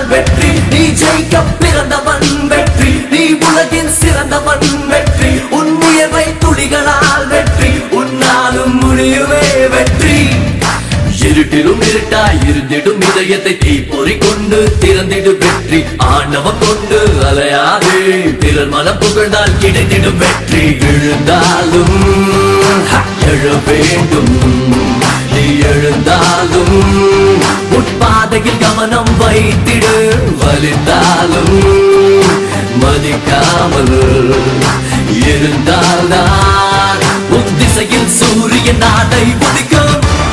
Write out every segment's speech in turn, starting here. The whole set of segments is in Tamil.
வெற்றி நீ ஜெயிக்க பிறந்தவன் வெற்றி நீ உலகின் சிறந்தவன் வெற்றி உன் உயர்வை துளிகளால் வெற்றி உன்னாலும் முடியுமே வெற்றி இருட்டிலும் இருட்டாய் இருந்திடும் இதயத்தை தீப்பொறி கொண்டு திறந்திடு வெற்றி ஆணவம் கொண்டு அலையாது பிறர் மனம் புகழ்ந்தால் கிடைத்திடும் வெற்றி விழுந்தாலும் ஹ, எழ வேண்டும் நீ எழுந்தாலும் உட்பாதையில் கவனம் வைத்திடு வலித்தாலும் மதிக்காமல் இருந்தால்தான் உன் திசையில் சூரியன் நாடை உதிக்கும்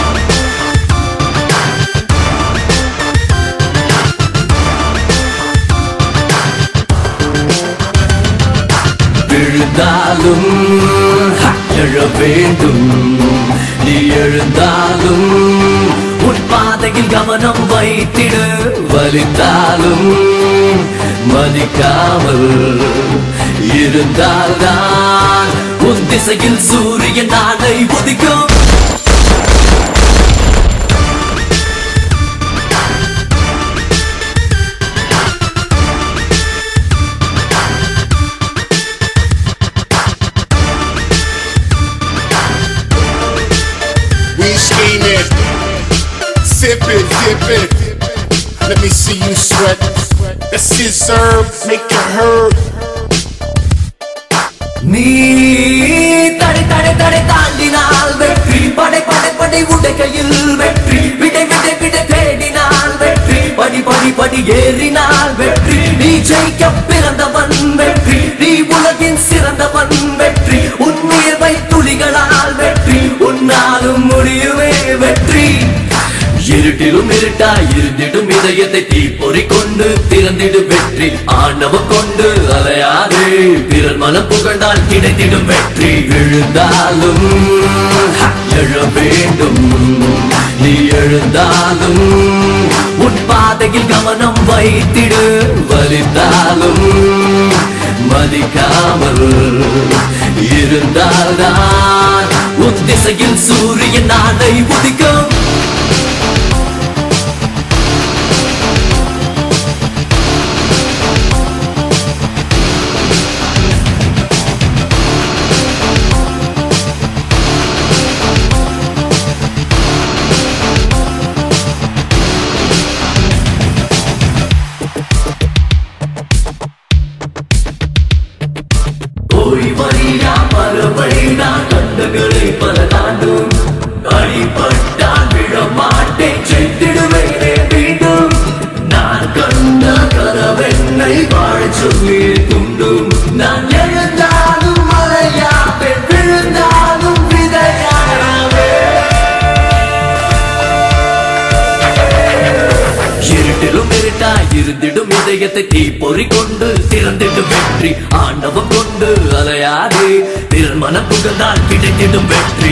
விழுந்தாலும் ஹ, எழ வேண்டும் நீ எழுந்தாலும் உன் பாதையில் கவனம் வைத்திடு வலித்தாலும் மதிக்காமல் இருந்தால்தான் உன் திசையில் சூரியன் நாளை உதிக்கும் We scheming, sip it, dip it. Let me see you sweat. That scissor, make it hurt. நீ தடை தடை தடை தாண்டினால் வெற்றி படை படை படை உடைகையில் வெற்றி விடை விடை விடை தேடினால் வெற்றி படி படி படி ஏறினால் வெற்றி நீ ஜெயிக்க பிறந்தவன் வெற்றி நீ உலகின் சிறந்தவன் வெற்றி உன் உயர்வை துளிகளால் வெற்றி உன்னாலும் முடியுமே வெற்றி இருட்டிலும் இருட்டாய் இருந்திடும் இதயத்தை தீப்பொறி கொண்டு திறந்திடு வெற்றி ஆணவம் கொண்டு அலையாது பிறர் மனம் புகழ்ந்தால் கிடைத்திடும் வெற்றி விழுந்தாலும் ஹ, எழ வேண்டும் நீ எழுந்தாலும் உன் பாதையில் கவனம் வைத்திடு வலித்தாலும் மதிக்காமல் இருந்தால்தான் உன் திசையில் சூரியன் நாளை உதிக்கும் போய் வழியா மறுபடினா கண்டகளை பல தாண்டும் அடிபட்டால் விழ மாட்டேன் செய்திடுவேனே மீண்டும் நான் கண்ட கனவென்னை வாழ சொல்லி துண்டும் நான் எழுந்தாலும் மலையாவே விழுந்தாலும் விதையாவே இருட்டிலும் இருட்டாய் இருந்திடும் இதயத்தை தீப்பொறி கொண்டு திறந்திடும் வெற்றி ஆண்டவம் கொண்டு அலையாது பிறர் மனம் புகழ்ந்தால் கிடைத்திடும் வெற்றி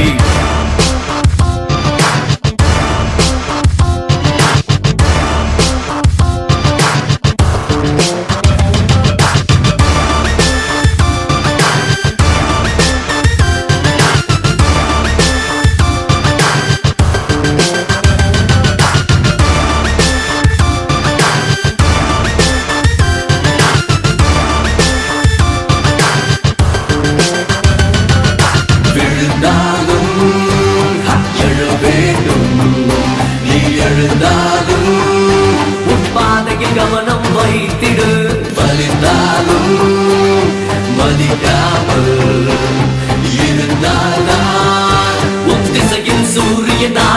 விழுந்தாலும் ஹ, எழ வேண்டும் நீ எழுந்தாலும் உன் பாதையில் கவனம் வைத்திடு வலிந்தாலும் மதிக்காமல் இருந்தால்தான் உன் திசையில் சூரியன்